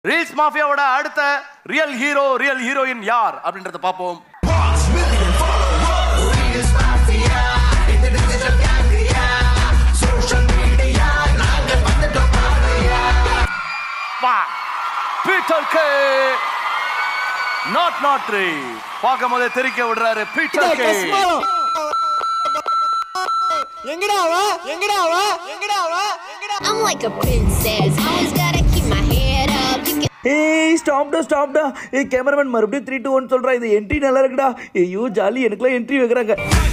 Reels மாஃபியாவோட அடுத்த real hero real heroine யார் அப்படின்றத பார்ப்போம் வா Peter K naught naught three பார்க்கும் போதே தெரிக்க விடுறாரு பீட்டர் கே எங்கடா அவ எங்கடா அவ எங்கடா அவ எங்கடா I'm like a princess, always gotta keep my head up. You can ஏய் ஸ்டாப்டா ஸ்டாப்டா ஏய் கேமராமேன் மறுபடியும் த்ரீ டூ ஒன் சொல்கிறா இது என்ட்ரி நல்லா இருக்குடா ஐயோ ஜாலி எனக்குலாம் என்ட்ரி வைக்கிறாங்க